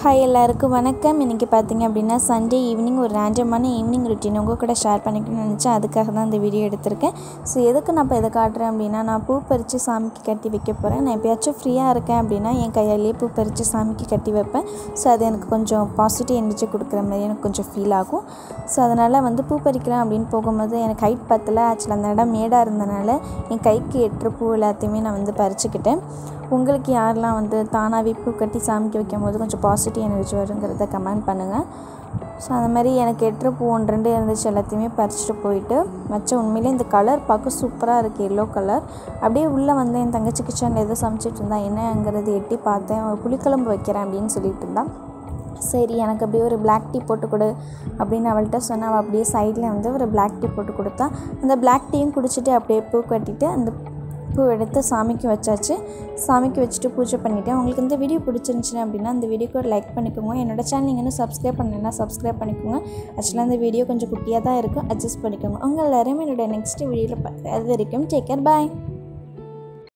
hi எல்லாருக்கும் வணக்கம் இன்றைக்கி பார்த்தீங்க அப்படின்னா சண்டே ஈவினிங் ஒரு ரேண்டமான ஈவினிங் ருட்டீன் உங்கள் கூட ஷேர் பண்ணிக்கணும்னு நினச்சேன் அதுக்காக தான் இந்த வீடியோ எடுத்திருக்கேன் ஸோ எதுக்கு நான் இப்போ இதை காட்டுறேன் அப்படின்னா நான் பூ பறித்து சாமிக்கு கட்டி வைக்க போகிறேன் நான் எப்பயாச்சும் ஃப்ரீயாக இருக்கேன் அப்படின்னா என் கையாலேயே பூ பறித்து சாமிக்கு கட்டி வைப்பேன் ஸோ அது எனக்கு கொஞ்சம் பாசிட்டிவ் எனர்ஜி கொடுக்குற மாதிரி எனக்கு கொஞ்சம் ஃபீல் ஆகும் ஸோ அதனால் வந்து பூ பறிக்கிறேன் அப்படின்னு போகும்போது எனக்கு ஹைட் பத்தல ஆக்சுவலாக அந்த இடம் மேடாக இருந்தனால என் கைக்கு எட்டுற பூ எல்லாத்தையுமே நான் வந்து பறிச்சுக்கிட்டேன் உங்களுக்கு யாரெல்லாம் வந்து தானாகவே பூ கட்டி சாமிக்கு வைக்கும் போது கொஞ்சம் பாசிட்டிவ் எனர்ஜி வருங்கிறத கமெண்ட் பண்ணுங்கள் ஸோ அந்த மாதிரி எனக்கு எட்டுற பூ ஒன்று ரெண்டு இருந்துச்சு எல்லாத்தையுமே பறிச்சுட்டு போயிட்டு வச்ச உண்மையிலே இந்த கலர் பார்க்க சூப்பராக இருக்குது எல்லோ கலர் அப்படியே உள்ளே வந்து என் தங்கச்சி கிச்சனில் எதோ சமைச்சிட்டு இருந்தா என்னங்கிறது எட்டி பார்த்தேன் ஒரு புளிக்குழம்பு வைக்கிறேன் அப்படின்னு சொல்லிட்டு இருந்தான் சரி எனக்கு அப்படியே ஒரு பிளாக் டீ போட்டு கொடு அப்படின்னு அவள்கிட்ட சொன்னால் அவள் அப்படியே சைடில் வந்து ஒரு பிளாக் டீ போட்டு கொடுத்தா அந்த பிளாக் டீயும் குடிச்சிட்டு அப்படியே பூ கட்டிட்டு அந்த பூ எடுத்து சாமிக்கு வச்சாச்சு சாமிக்கு வச்சுட்டு பூஜை பண்ணிவிட்டேன் உங்களுக்கு இந்த வீடியோ பிடிச்சிருந்துச்சுன்னு அப்படின்னா இந்த வீடியோக்கு ஒரு லைக் பண்ணிக்கோங்க என்னோட சேனல் நீங்கள் இன்னும் சப்ஸ்கிரைப் பண்ணலைன்னா சப்ஸ்கிரைப் பண்ணிக்கோங்க ஆக்சுவலாக இந்த வீடியோ கொஞ்சம் குட்டியாக தான் இருக்கும் அட்ஜஸ்ட் பண்ணிக்கோங்க உங்கள் எல்லாருமே என்னோட நெக்ஸ்ட் வீடியோவில் அது வரைக்கும் டேக் கேர் பாய்